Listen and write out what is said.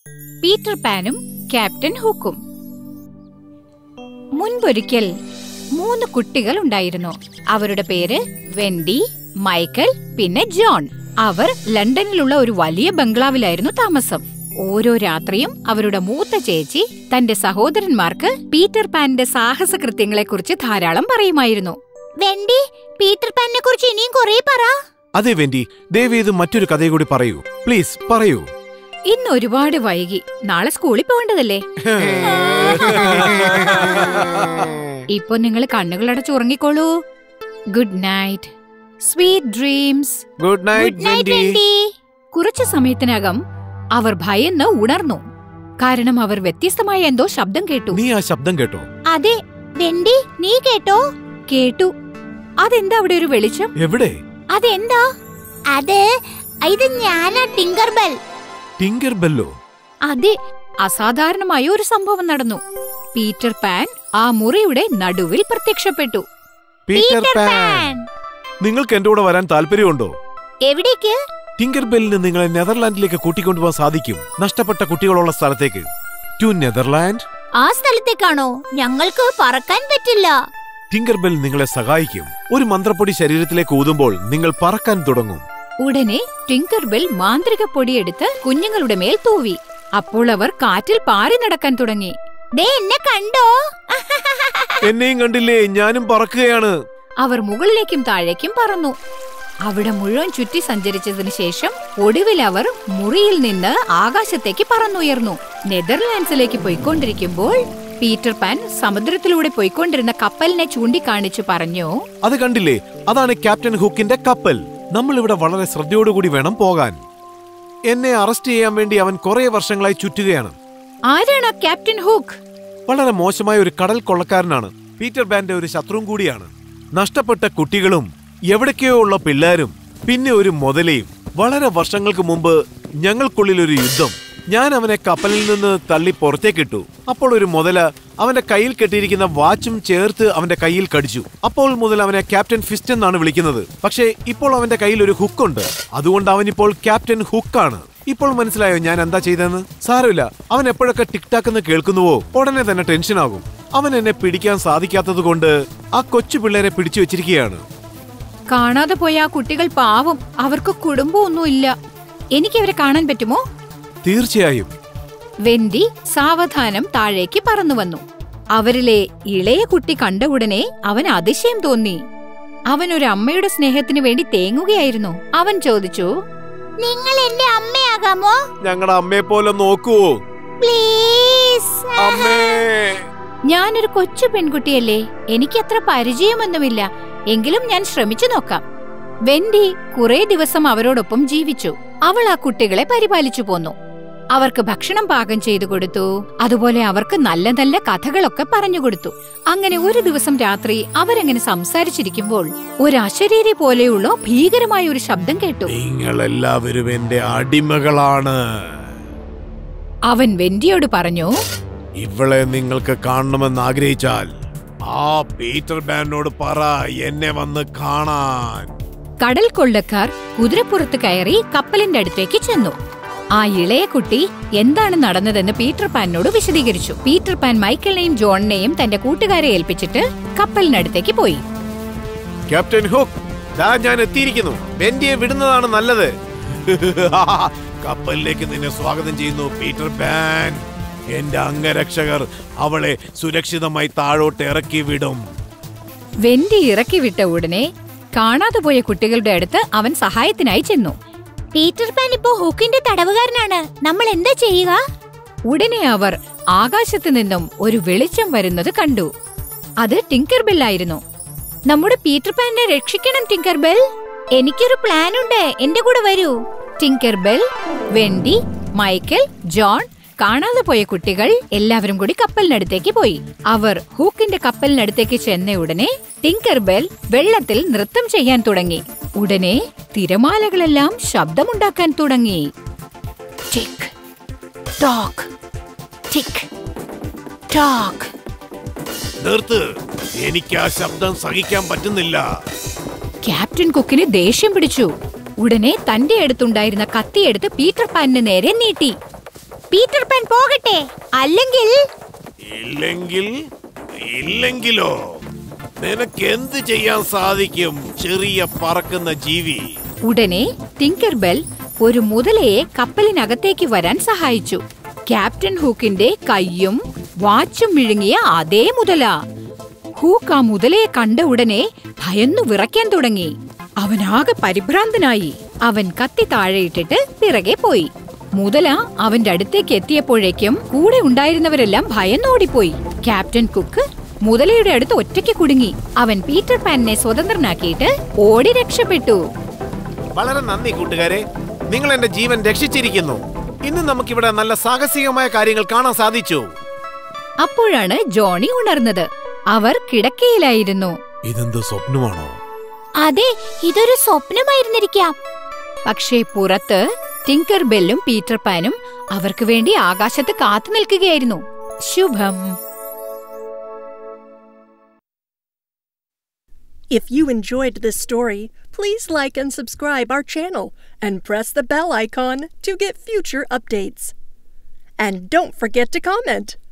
Peter പാനും captain ഹുക്കും മുൻപൊരിക്കൽ മൂന്ന് കുട്ടികൾ ഉണ്ടായിരുന്നു അവരുടെ പേര് വെൻഡി മൈക്കൽ പിന്നെ ജോൺ അവർ ലണ്ടനിലുള്ള ഒരു വലിയ ബംഗ്ലാവിലായിരുന്നു താമസം ഓരോ രാത്രിയും അവരുടെ മൂത്ത ചേച്ചി തന്റെ സഹോദരന്മാർക്ക് പീറ്റർ പാന്റെ സാഹസ കൃത്യങ്ങളെക്കുറിച്ച് ധാരാളം പറയുമായിരുന്നു വെണ്ടി പീറ്റർ പാനിനെ കുറിച്ച് ഇനിയും കുറേ പറ അതെ വെന്റി ദയവേത് മറ്റൊരു കഥ കൂടി പറയൂ പ്ലീസ് പറയൂ ഇന്ന് ഒരുപാട് വൈകി നാളെ സ്കൂളിൽ പോകേണ്ടതല്ലേ ഇപ്പൊ നിങ്ങൾ കണ്ണുകളടച്ച് ഉറങ്ങിക്കോളൂ good night sweet dreams good night Wendy കുറച്ചു സമയത്തിനകം അവർ ഭയന്ന് ഉണർന്നു കാരണം അവർ വ്യത്യസ്തമായ എന്തോ ശബ്ദം കേട്ടു നീ ആ ശബ്ദം കേട്ടോ അതെ വെണ്ടി നീ കേട്ടോ കേട്ടു അതെന്താ അവിടെ ഒരു വെളിച്ചം എവിടെ അതെന്താ അത് ഇത് ഞാനാ ടിങ്കർ ബെൽ ടിങ്കർ ബെല്ലോ അതെ അസാധാരണമായ ഒരു സംഭവം നടന്നു പീറ്റർ പാൻ ആ മുറിയുടെ നടുവിൽ പ്രത്യക്ഷപ്പെട്ടു പീറ്റർ പാൻ നിങ്ങൾക്ക് എന്റെ കൂടെ വരാൻ താല്പര്യമുണ്ടോ എവിടേക്ക് ടിങ്കർ ബെല്ലിന് നിങ്ങളെ നെതർലാൻഡിലേക്ക് കൂട്ടിക്കൊണ്ടുപോകാൻ സാധിക്കും നഷ്ടപ്പെട്ട കുട്ടികളുള്ള സ്ഥലത്തേക്ക് ടു നെതർലാൻഡ് ആ സ്ഥലത്തേക്കാണോ ഞങ്ങൾക്ക് പറക്കാൻ പറ്റില്ല ടിങ്കർ ബെൽ നിങ്ങളെ സഹായിക്കും ഒരു മന്ത്രപ്പൊടി ശരീരത്തിലേക്ക് ഊതുമ്പോൾ നിങ്ങൾ പറക്കാൻ തുടങ്ങും ഉടനെ ടിങ്കർബെൽ മാന്ത്രിക പൊടിയെടുത്ത് കുഞ്ഞുങ്ങളുടെ മേൽ തൂവി അപ്പോൾ അവർ കാറ്റിൽ പാറി നടക്കാൻ തുടങ്ങി ദേ എന്നെ കണ്ടോ എന്നെയും കണ്ടില്ലേ ഞാനും പറക്കുകയാണ് അവർ മുകളിലേക്കും താഴേക്കും പറന്നു അവിടെ മുഴുവൻ ചുറ്റി സഞ്ചരിച്ചതിനു ശേഷം ഒടുവിൽ അവർ മുറിയിൽ നിന്ന് ആകാശത്തേക്ക് പറന്നുയർന്നു നെതർലാൻഡ്സിലേക്ക് പോയിക്കൊണ്ടിരിക്കുമ്പോൾ പീറ്റർ പാൻ സമുദ്രത്തിലൂടെ പോയിക്കൊണ്ടിരുന്ന കപ്പലിനെ ചൂണ്ടിക്കാണിച്ചു പറഞ്ഞു അത് കണ്ടില്ലേ അതാണ് ക്യാപ്റ്റൻ ഹുക്കിന്റെ കപ്പൽ നമ്മൾ ഇവിടെ വളരെ ശ്രദ്ധയോടുകൂടി വേണം പോകാൻ എന്നെ അറസ്റ്റ് ചെയ്യാൻ വേണ്ടി അവൻ കുറെ വർഷങ്ങളായി ചുറ്റുകയാണ് ആരാണ് ആ ക്യാപ്റ്റൻ ഹുക്ക് വളരെ മോശമായ ഒരു കടൽ കൊള്ളക്കാരനാണ് പീറ്റർ ബാന്റെ ഒരു ശത്രുവും കൂടിയാണ് നഷ്ടപ്പെട്ട കുട്ടികളും എവിടേക്കോ ഉള്ള പിള്ളേരും പിന്നെ ഒരു മുതലയും വളരെ വർഷങ്ങൾക്ക് മുമ്പ് ഞങ്ങൾക്കുള്ളിൽ ഒരു യുദ്ധം ഞാൻ അവനെ കപ്പലിൽ നിന്ന് തള്ളി പുറത്തേക്കിട്ടു അപ്പോൾ ഒരു മുതല അവന്റെ കയ്യിൽ കെട്ടിയിരിക്കുന്ന വാച്ചും ചേർത്ത് അവന്റെ കയ്യിൽ കടിച്ചു അപ്പോൾ മുതൽ അവനെ ക്യാപ്റ്റൻ ഫിസ്റ്റ് എന്നാണ് വിളിക്കുന്നത് പക്ഷേ ഇപ്പോൾ അവന്റെ കയ്യിൽ ഒരു ഹുക്കുണ്ട് അതുകൊണ്ട് അവൻ ഇപ്പോൾ ക്യാപ്റ്റൻ ഹുക്കാണ് ഇപ്പോൾ മനസ്സിലായോ ഞാൻ എന്താ ചെയ്തതെന്ന് സാരമില്ല അവൻ എപ്പോഴൊക്കെ ടിക്ടാക്ക് എന്ന് കേൾക്കുന്നുവോ ഉടനെ തന്നെ ടെൻഷനാകും അവൻ എന്നെ പിടിക്കാൻ സാധിക്കാത്തത് കൊണ്ട് ആ കൊച്ചു പിള്ളേരെ പിടിച്ചു വെച്ചിരിക്കുകയാണ് കാണാതെ പോയ ആ കുട്ടികൾ പാവം അവർക്ക് കുടുംബമൊന്നുമില്ല എനിക്ക് അവരെ കാണാൻ പറ്റുമോ തീർച്ചയായും വെന്റി സാവധാനം താഴേക്ക് പറന്നു വന്നു അവരിലെ ഇളയ കുട്ടി കണ്ട ഉടനെ അവൻ അതിശയം തോന്നി അവൻ ഒരു അമ്മയുടെ സ്നേഹത്തിന് വേണ്ടി തേങ്ങുകയായിരുന്നു അവൻ ചോദിച്ചു നിങ്ങൾ എന്റെ അമ്മയാകാമോ ഞങ്ങളുടെ അമ്മയെ പോലെ നോക്കുവോ പ്ലീസ് അമ്മേ ഞാനൊരു കൊച്ചു പെൺകുട്ടിയല്ലേ എനിക്കത്ര പരിചയമൊന്നുമില്ല എങ്കിലും ഞാൻ ശ്രമിച്ചു നോക്കാം വെന്റി കുറെ ദിവസം അവരോടൊപ്പം ജീവിച്ചു അവൾ ആ കുട്ടികളെ പരിപാലിച്ചു പോന്നു അവർക്ക് ഭക്ഷണം പാകം ചെയ്തു കൊടുത്തു അതുപോലെ അവർക്ക് നല്ല നല്ല കഥകളൊക്കെ പറഞ്ഞു കൊടുത്തു അങ്ങനെ ഒരു ദിവസം രാത്രി അവരങ്ങനെ സംസാരിച്ചിരിക്കുമ്പോൾ ഒരു അശരീരി പോലെയുള്ള ഭീകരമായ ഒരു ശബ്ദം കേട്ടു നിങ്ങൾ എല്ലാവരും എന്റെ അടിമകളാണ് അവൻ വെന്റിയോട് പറഞ്ഞു ഇവളെ നിങ്ങൾക്ക് കാണണമെന്ന് ആഗ്രഹിച്ചാൽ ആ പീറ്റർ ബാനോട് പറ എന്നെ വന്ന് കാണാൻ കടൽ കൊള്ളക്കാർ കുതിരപ്പുറത്ത് കയറി കപ്പലിന്റെ അടുത്തേക്ക് ചെന്നു ആ ഇളയ കുട്ടി എന്താണ് നടന്നതെന്ന് പീറ്റർ പാനോട് വിശദീകരിച്ചു പീറ്റർ പാൻ മൈക്കിളിനെയും ജോണിനെയും തന്റെ കൂട്ടുകാരെ ഏൽപ്പിച്ചിട്ട് കപ്പലിനടുത്തേക്ക് പോയി ക്യാപ്റ്റൻ ഹുക്ക് ദാ ഞാൻ എത്തിയിരിക്കുന്നു ബെന്റിയെ വിടുന്നതാണ് നല്ലത് കപ്പലിലേക്ക് നിന്നെ സ്വാഗതം ചെയ്യുന്നു പീറ്റർ പാൻ എന്റെ അംഗരക്ഷകർ അവളെ സുരക്ഷിതമായി താഴോട്ട് ഇറക്കി വിടും വെന്റി ഇറക്കി വിട്ട ഉടനെ കാണാതെ പോയ കുട്ടികളുടെ അടുത്ത് അവൻ സഹായത്തിനായി ചെന്നു പീറ്റർ പാൻ ഇപ്പോ ഹുക്കിന്റെ തടവുകാരനാണ് നമ്മൾ എന്താ ചെയ്യുക ഉടനെ അവർ ആകാശത്ത് നിന്നും ഒരു വെളിച്ചം വരുന്നത് കണ്ടു അത് ടിങ്കർ ബെല്ലായിരുന്നു നമ്മുടെ പീറ്റർ പാനെ രക്ഷിക്കണം ടിങ്കർ ബെൽ എനിക്കൊരു പ്ലാൻ ഉണ്ട് എന്റെ കൂടെ വരൂ Tinker Bell Wendy Michael John കാണാതെ പോയ കുട്ടികൾ എല്ലാവരും കൂടി കപ്പലിനടുത്തേക്ക് പോയി അവർ ഹൂക്കിന്റെ കപ്പലിനടുത്തേക്ക് ചെന്ന ഉടനെ ടിങ്കർ ബെൽ വെള്ളത്തിൽ നൃത്തം ചെയ്യാൻ തുടങ്ങി ഉടനെ തിരമാലകളെല്ലാം ശബ്ദമുണ്ടാക്കാൻ തുടങ്ങി ടിക് ടോക്ക് ടിക് ടോക്ക് നിർത്ത് എനിക്ക് ആ ശബ്ദം സഹിക്കാൻ പറ്റുന്നില്ല ക്യാപ്റ്റൻ കുക്കിന് ദേഷ്യം പിടിച്ചു ഉടനെ തന്റെ അടുത്തുണ്ടായിരുന്ന കത്തിയെടുത്ത് പീറ്റർ പാനിന് നേരെ നീട്ടി പീറ്റർ പാൻ പോകട്ടെ അല്ലെങ്കിൽ ഇല്ലെങ്കിൽ ഇല്ലെങ്കിലോ നിനക്ക് എന്ത് ചെയ്യാൻ സാധിക്കും ചെറിയ പറക്കുന്ന ജീവി ഉടനെ ടിങ്കർ ബെൽ ഒരു മുതലയെ കപ്പലിനകത്തേക്ക് വരാൻ സഹായിച്ചു ക്യാപ്റ്റൻ ഹൂക്കിന്റെ കയ്യും വാച്ചും വിഴുങ്ങിയ അതേ മുതല ഹൂക്ക് ആ മുതലയെ കണ്ട ഉടനെ ഭയന്നു വിറയ്ക്കാൻ തുടങ്ങി അവനാകെ പരിഭ്രാന്തനായി അവൻ കത്തി താഴെയിട്ടിട്ട് പിറകെ പോയി മുതല അവന്റെ അടുത്തേക്ക് എത്തിയപ്പോഴേക്കും കൂടെ ഉണ്ടായിരുന്നവരെല്ലാം ഭയന്നോടിപ്പോയി ക്യാപ്റ്റൻ കുക്ക് മുതലയുടെ അടുത്ത് ഒറ്റയ്ക്ക് കുടുങ്ങി അവൻ പീറ്റർ പാനിനെ സ്വതന്ത്രനാക്കിയിട്ട് ഓടി രക്ഷപ്പെട്ടു വളരെ നന്ദി കൂട്ടുകാരെ നിങ്ങൾ എന്റെ ജീവൻ രക്ഷിച്ചിരിക്കുന്നു ഇന്ന് നമുക്കിവിടെ നല്ല സാഹസികമായ കാര്യങ്ങൾ കാണാൻ സാധിച്ചു അപ്പോഴാണ് ജോണി ഉണർന്നത് അവർ കിടക്കയിലായിരുന്നു ഇതെന്ത് സ്വപ്നമാണോ അതെ ഇതൊരു സ്വപ്നമായിരുന്നിരിക്കാം പക്ഷേ പുറത്ത് ടിങ്കർ ബെല്ലും പീറ്റർ പാനും അവർക്ക് വേണ്ടി ആകാശത്ത് കാത്തു നിൽക്കുകയായിരുന്നു ശുഭം If you enjoyed this story, please like and subscribe our channel and press the bell icon to get future updates. And don't forget to comment.